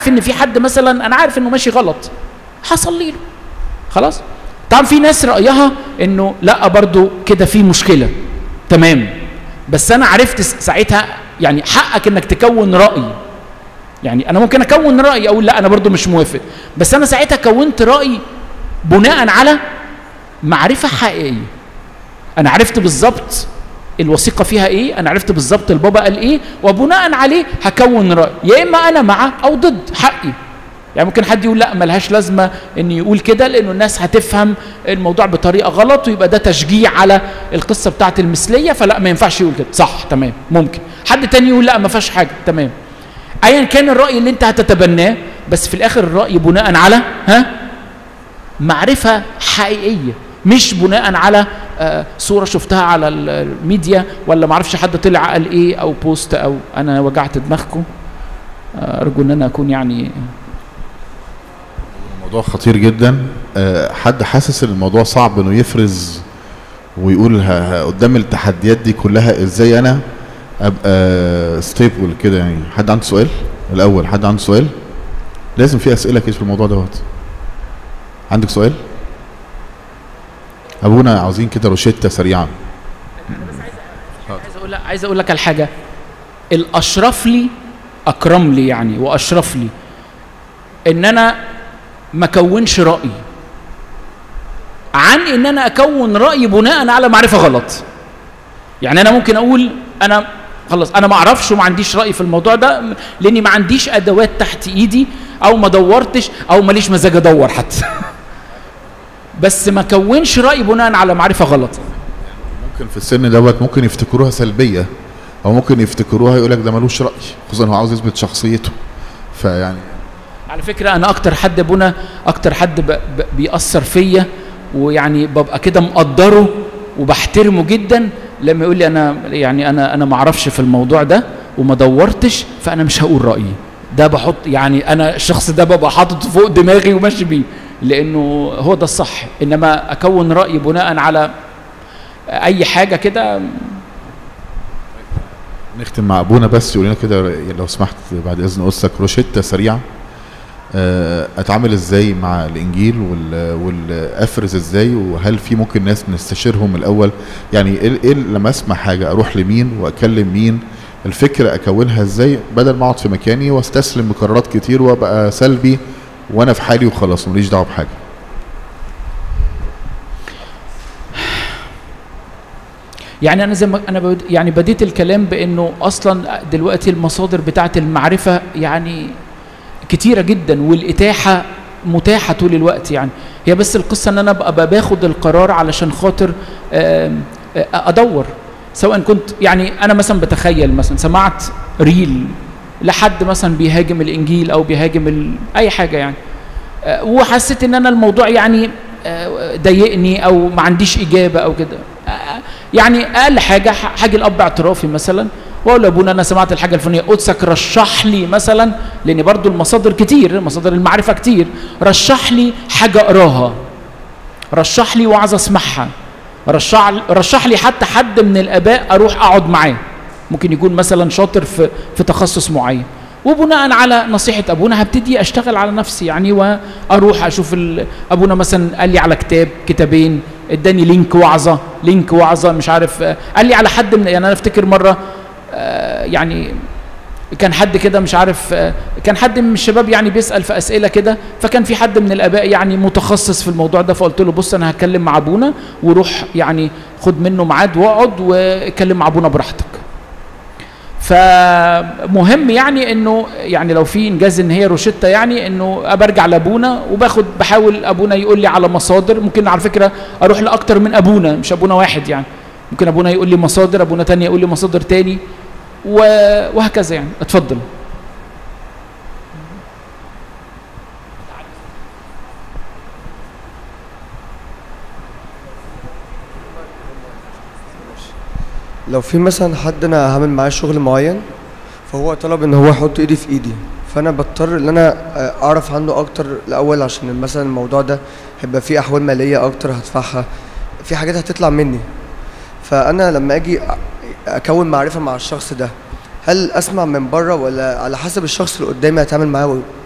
ان في حد مثلا انا عارف انه ماشي غلط هصلي له خلاص طبعا في ناس رايها انه لا برضو كده في مشكله تمام بس انا عرفت ساعتها يعني حقك انك تكون راي يعني انا ممكن اكون راي اقول لا انا برضو مش موافق بس انا ساعتها كونت راي بناء على معرفه حقيقيه انا عرفت بالظبط الوثيقه فيها ايه انا عرفت بالظبط البابا قال ايه وبناء عليه هكون راي يا اما انا مع او ضد حقي يعني ممكن حد يقول لا ملهاش لازمه ان يقول كده لانه الناس هتفهم الموضوع بطريقه غلط ويبقى ده تشجيع على القصه بتاعه المثليه فلا ما ينفعش يقول كده صح تمام ممكن حد تاني يقول لا ما فيهاش حاجه تمام ايا كان الراي اللي انت هتتبناه بس في الاخر الراي بناء على ها معرفه حقيقيه مش بناء على آه صوره شفتها على الميديا ولا ما اعرفش حد طلع قال ايه او بوست او انا وجعت دماغكم آه ارجو ان انا اكون يعني الموضوع خطير جدا آه حد حاسس ان الموضوع صعب انه يفرز ويقول ها ها قدام التحديات دي كلها ازاي انا ابقى ستيبل كده يعني حد عنده سؤال الاول حد عنده سؤال لازم في اسئله كده في الموضوع دوت عندك سؤال ابونا عاوزين كده روشته سريعا عايز اقول لك عايز اقول لك على حاجه الاشرف لي اكرم لي يعني واشرف لي ان انا ما اكونش راي عن ان انا اكون راي بناء على معرفه غلط يعني انا ممكن اقول انا خلاص انا ما اعرفش وما عنديش راي في الموضوع ده لاني ما عنديش ادوات تحت ايدي او ما دورتش او ماليش مزاج ادور حتى بس ما كونش راي بناء على معرفه غلط ممكن في السن دوت ممكن يفتكروها سلبيه او ممكن يفتكروها يقول لك ده ملوش راي خصوصا هو عاوز يثبت شخصيته فيعني على فكره انا اكتر حد ابونا اكتر حد ب... ب... بيأثر فيا ويعني ببقى كده مقدره وبحترمه جدا لما يقول لي انا يعني انا انا ما اعرفش في الموضوع ده وما دورتش فانا مش هقول رايي ده بحط يعني انا الشخص ده ببقى حاطط فوق دماغي وماشي بيه لانه هو ده الصح انما اكون راي بناء على اي حاجه كده نختم مع ابونا بس يقول لنا كده لو سمحت بعد اذن قصتك روشته سريعه اتعامل ازاي مع الانجيل والافرز ازاي وهل في ممكن ناس نستشيرهم الاول يعني ايه لما اسمع حاجه اروح لمين واكلم مين الفكره اكونها ازاي بدل ما اقعد في مكاني واستسلم بقرارات كتير وابقى سلبي وانا في حالي وخلاص ماليش دعوه بحاجه يعني انا زي ما انا بد يعني بديت الكلام بانه اصلا دلوقتي المصادر بتاعه المعرفه يعني كتيره جدا والاتاحه متاحه طول الوقت يعني هي بس القصه ان انا ابقى باخد القرار علشان خاطر ادور سواء كنت يعني انا مثلا بتخيل مثلا سمعت ريل لحد مثلا بيهاجم الانجيل او بيهاجم ال... اي حاجه يعني وحسيت ان انا الموضوع يعني ضايقني او ما عنديش اجابه او كده يعني اقل حاجه هاجي الاب اعترافي مثلا واقول لابونا انا سمعت الحاجه الفلانيه قدسك رشح لي مثلا لان برضو المصادر كتير مصادر المعرفه كتير رشح لي حاجه اقراها رشح لي وعظ اسمعها رشح رشح لي حتى حد من الاباء اروح اقعد معاه ممكن يكون مثلا شاطر في في تخصص معين وبناء على نصيحه ابونا هبتدي اشتغل على نفسي يعني واروح اشوف ابونا مثلا قال لي على كتاب كتابين اداني لينك وعظه لينك وعظه مش عارف قال لي على حد من يعني انا افتكر مره يعني كان حد كده مش عارف كان حد من الشباب يعني بيسال في اسئله كده فكان في حد من الاباء يعني متخصص في الموضوع ده فقلت له بص انا هتكلم مع ابونا وروح يعني خد منه ميعاد واقعد واتكلم مع ابونا براحتك فمهم يعني انه يعني لو في انجاز ان هي روشته يعني انه برجع لابونا وباخد بحاول ابونا يقول لي على مصادر ممكن على فكره اروح لاكتر من ابونا مش ابونا واحد يعني ممكن ابونا يقول لي مصادر ابونا تاني يقول لي مصادر تاني وهكذا يعني اتفضل لو في مثلا حد انا هعمل معاه شغل معين فهو طلب ان هو يحط ايدي في ايدي فانا بضطر ان انا اعرف عنه اكتر الاول عشان مثلا الموضوع ده هيبقى فيه احوال ماليه اكتر هدفعها في حاجات هتطلع مني فانا لما اجي اكون معرفه مع الشخص ده هل اسمع من بره ولا على حسب الشخص اللي قدامي هتعامل معاه